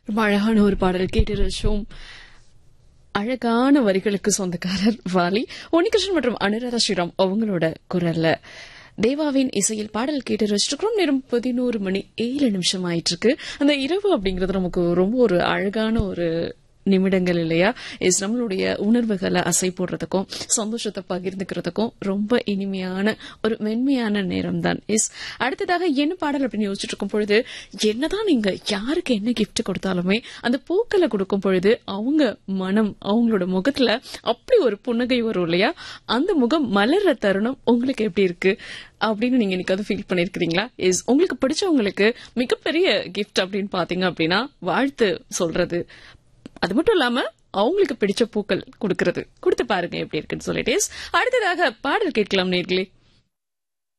ரொம்ப அழகான ஒரு பாடல் கேட்டு ரசிச்சோம் அழகான வரிகளுக்கு சொந்தக்காரர் வாலி உன்னிகிருஷ்ணன் மற்றும் அனுராதா ஸ்ரீராம் அவங்களோட குரல்ல தேவாவின் இசையில் பாடல் கேட்டு ரசிச்சிருக்கிறோம் நேரம் பதினோரு மணி ஏழு நிமிஷம் ஆயிட்டு இருக்கு அந்த இரவு அப்படிங்கிறது நமக்கு ரொம்ப ஒரு அழகான ஒரு நிமிடங்கள் இல்லையா இஸ் நம்மளுடைய உணர்வுகளை அசை போடுறதுக்கும் சந்தோஷத்தை பகிர்ந்துக்கிறதுக்கும் ரொம்ப இனிமையான ஒரு மென்மையான நேரம் தான் இஸ் அடுத்ததாக என்ன பாடல் அப்படின்னு யோசிச்சுட்டு இருக்கும் பொழுது என்னதான் நீங்க யாருக்கு என்ன கிஃப்ட் கொடுத்தாலுமே அந்த பூக்களை கொடுக்கும் பொழுது அவங்க மனம் அவங்களோட முகத்துல அப்படி ஒரு புன்னகை வரும் இல்லையா அந்த முகம் மலர்ற தருணம் உங்களுக்கு எப்படி இருக்கு அப்படின்னு நீங்க இன்னைக்கு ஃபீல் பண்ணிருக்கீங்களா இஸ் உங்களுக்கு பிடிச்சவங்களுக்கு மிகப்பெரிய கிஃப்ட் அப்படின்னு பாத்தீங்க அப்படின்னா வாழ்த்து சொல்றது அது மட்டும் இல்லாம அவங்களுக்கு பிடிச்ச பூக்கள் கொடுக்கறது கொடுத்து பாருங்க எப்படி இருக்குன்னு சொல்லிட்டு அடுத்ததாக பாடல் கேட்கலாம் நேர்களே